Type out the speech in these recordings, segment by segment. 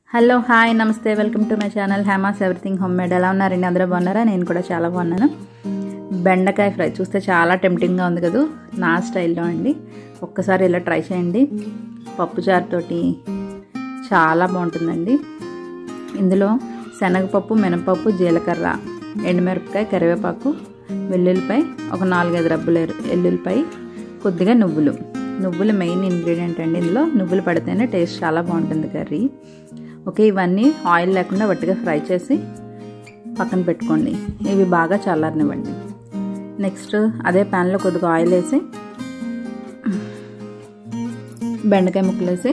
hello hi నమస్తే welcome to my channel హ్యామాస్ everything home made ఎలా ఉన్నారండి అందరూ బాగున్నారా నేను కూడా చాలా బాగున్నాను బెండకాయ ఫ్రై చూస్తే చాలా టెంప్టింగ్గా ఉంది కదా నా స్టైల్లో అండి ఒక్కసారి ఇలా ట్రై చేయండి పప్పుచారుతోటి చాలా బాగుంటుందండి ఇందులో శనగపప్పు మినపప్పు జీలకర్ర ఎండుమిరపకాయ కరివేపాకు వెల్లుల్లిపాయ ఒక నాలుగైదు రబ్బులు ఎల్లుల్లిపాయ కొద్దిగా నువ్వులు నువ్వులు మెయిన్ ఇంగ్రీడియంట్ అండి ఇందులో నువ్వులు పడితేనే టేస్ట్ చాలా బాగుంటుంది కర్రీ ఓకే ఇవన్నీ ఆయిల్ లేకుండా వట్టిగా ఫ్రై చేసి పక్కన పెట్టుకోండి ఇవి బాగా చల్లారనివ్వండి నెక్స్ట్ అదే ప్యాన్లో కొద్దిగా ఆయిల్ వేసి బెండకాయ ముక్కలు వేసి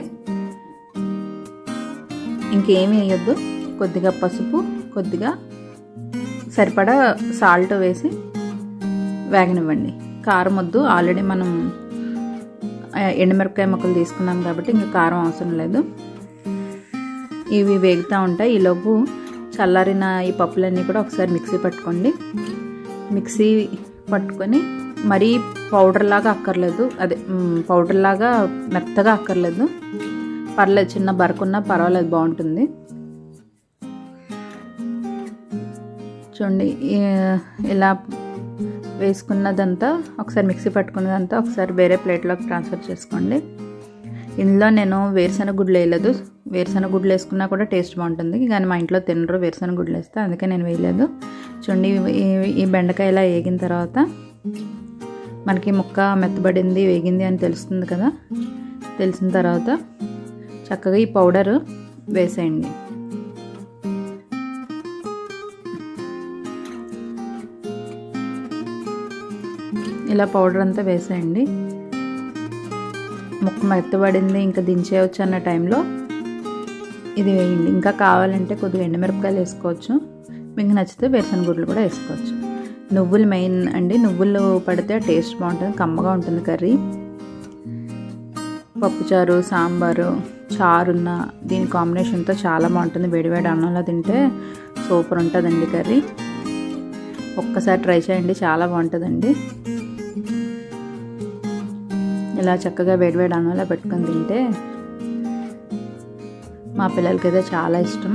ఇంకేమీ వేయొద్దు కొద్దిగా పసుపు కొద్దిగా సరిపడా సాల్ట్ వేసి వేగనివ్వండి కారం వద్దు ఆల్రెడీ మనం ఎండుమిరపకాయ ముక్కలు తీసుకున్నాం కాబట్టి ఇంకా కారం అవసరం లేదు ఇవి వేగుతూ ఉంటాయి ఈలోపు చల్లారిన ఈ పప్పులన్నీ కూడా ఒకసారి మిక్సీ పట్టుకోండి మిక్సీ పట్టుకొని మరీ పౌడర్ లాగా అక్కర్లేదు అదే పౌడర్ లాగా మెత్తగా అక్కర్లేదు పర్లేదు చిన్న బరకున్నా పర్వాలేదు బాగుంటుంది చూడండి ఇలా వేసుకున్నదంతా ఒకసారి మిక్సీ పట్టుకున్నదంతా ఒకసారి వేరే ప్లేట్లోకి ట్రాన్స్ఫర్ చేసుకోండి ఇందులో నేను వేరుశనగ గుడ్లు వేయలేదు వేరుశనగ గుడ్లు వేసుకున్నా కూడా టేస్ట్ బాగుంటుంది కానీ మా ఇంట్లో తినరు వేరుశనగ గుడ్లు వేస్తే అందుకే నేను వేయలేదు చూడండి ఈ బెండకాయ ఇలా వేగిన తర్వాత మనకి ముక్క మెత్తబడింది వేగింది అని తెలుస్తుంది కదా తెలిసిన తర్వాత చక్కగా ఈ పౌడర్ వేసేయండి ఇలా పౌడర్ అంతా వేసేయండి ముక్క మెత్తబడింది ఇంకా దించేయచ్చు అన్న టైంలో ఇది వేయండి ఇంకా కావాలంటే కొద్దిగా ఎండుమిరపకాయలు వేసుకోవచ్చు మీకు నచ్చితే వేరుశనగ గుడ్లు కూడా వేసుకోవచ్చు నువ్వులు మెయిన్ అండి నువ్వులు పడితే టేస్ట్ బాగుంటుంది కమ్మగా ఉంటుంది కర్రీ పప్పుచారు సాంబారు చారున్న దీని కాంబినేషన్తో చాలా బాగుంటుంది వేడివేడి అన్నంలో తింటే సూపర్ ఉంటుందండి కర్రీ ఒక్కసారి ట్రై చేయండి చాలా బాగుంటుందండి ఇలా చక్కగా వేడివేడి అన్నంలో పెట్టుకొని తింటే మా పిల్లలకైతే చాలా ఇష్టం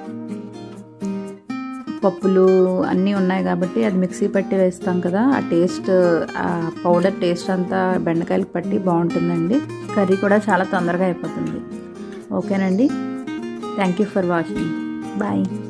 పప్పులు అన్నీ ఉన్నాయి కాబట్టి అది మిక్సీ పట్టి వేస్తాం కదా ఆ టేస్ట్ ఆ పౌడర్ టేస్ట్ అంతా బెండకాయలకు పట్టి బాగుంటుందండి కర్రీ కూడా చాలా తొందరగా అయిపోతుంది ఓకేనండి thank you for watching bye